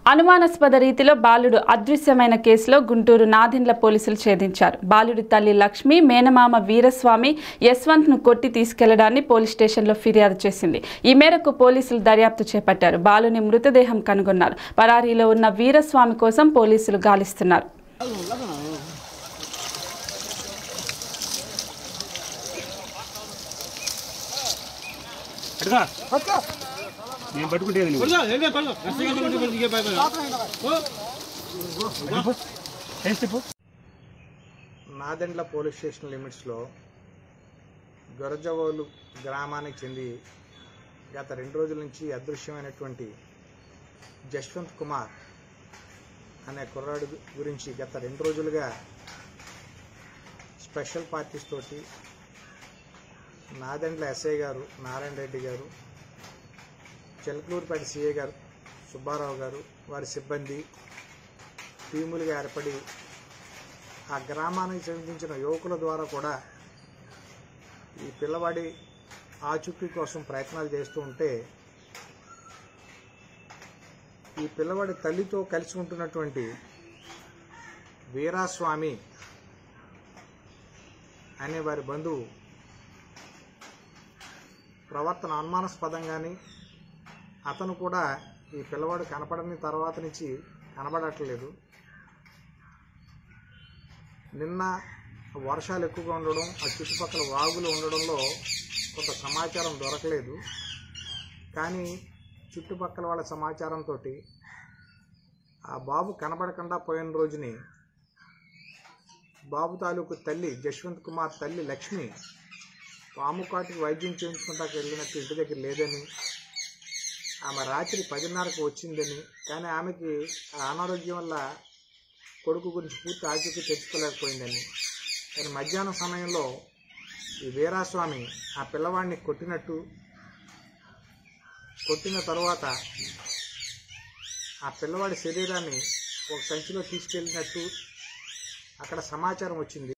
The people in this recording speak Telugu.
అనుమానాస్పద రీతిలో బాలుడు అదృశ్యమైన కేసులో గుంటూరు నాదిండ్ల పోలీసులు ఛేదించారు బాలుడి తల్లి లక్ష్మి మేనమామ వీరస్వామి యశ్వంత్ను కొట్టి తీసుకెళ్లడాన్ని పోలీస్ స్టేషన్లో ఫిర్యాదు చేసింది ఈ మేరకు పోలీసులు దర్యాప్తు చేపట్టారు బాలుని మృతదేహం కనుగొన్నారు పరారీలో ఉన్న వీరస్వామి కోసం పోలీసులు గాలిస్తున్నారు అడుగా నేను పట్టుకుంటే నువ్వు ఏం చెప్పు నాదెండ్ల పోలీస్ స్టేషన్ లిమిట్స్లో గొరజవోలు గ్రామానికి చెంది గత రెండు రోజుల నుంచి అదృశ్యమైనటువంటి జశ్వంత్ కుమార్ అనే కుర్రాడు గురించి గత రెండు రోజులుగా స్పెషల్ పార్టీస్ తోటి నాదెండ్ల ఎస్ఐ గారు నారాయణ రెడ్డి గారు చిలకలూరుపేట సిఐ గారు సుబ్బారావు గారు వారి సిబ్బంది టీములుగా ఏర్పడి ఆ గ్రామానికి చెందించిన యువకుల ద్వారా కూడా ఈ పిల్లవాడి ఆచూకీ కోసం ప్రయత్నాలు చేస్తూ ఉంటే ఈ పిల్లవాడి తల్లితో కలిసి ఉంటున్నటువంటి వీరాస్వామి అనే వారి బంధువు ప్రవర్తన అనుమానాస్పదంగాని అతను కూడా ఈ పిల్లవాడు కనపడని తర్వాత నుంచి కనబడట్లేదు నిన్న వర్షాలు ఎక్కువగా ఉండడం ఆ చుట్టుపక్కల వాగులు ఉండడంలో కొంత సమాచారం దొరకలేదు కానీ చుట్టుపక్కల వాళ్ళ సమాచారంతో ఆ బాబు కనబడకుండా పోయిన రోజుని బాబు తాలూకు తల్లి జశ్వంత్ కుమార్ తల్లి లక్ష్మి పాము కాటికి వైద్యం చేయించుకుంటాకి వెళ్ళినట్టు ఇంటి దగ్గర లేదని ఆమె రాత్రి పదిన్నరకు వచ్చిందని కానీ ఆమెకి ఆ అనారోగ్యం వల్ల కొడుకు గురించి పూర్తి ఆచూకీ తెచ్చుకోలేకపోయిందని కానీ మధ్యాహ్నం సమయంలో ఈ వీరాస్వామి ఆ పిల్లవాడిని కొట్టినట్టు కొట్టిన తరువాత ఆ పిల్లవాడి శరీరాన్ని ఒక సంచిలో తీసుకెళ్ళినట్టు అక్కడ సమాచారం వచ్చింది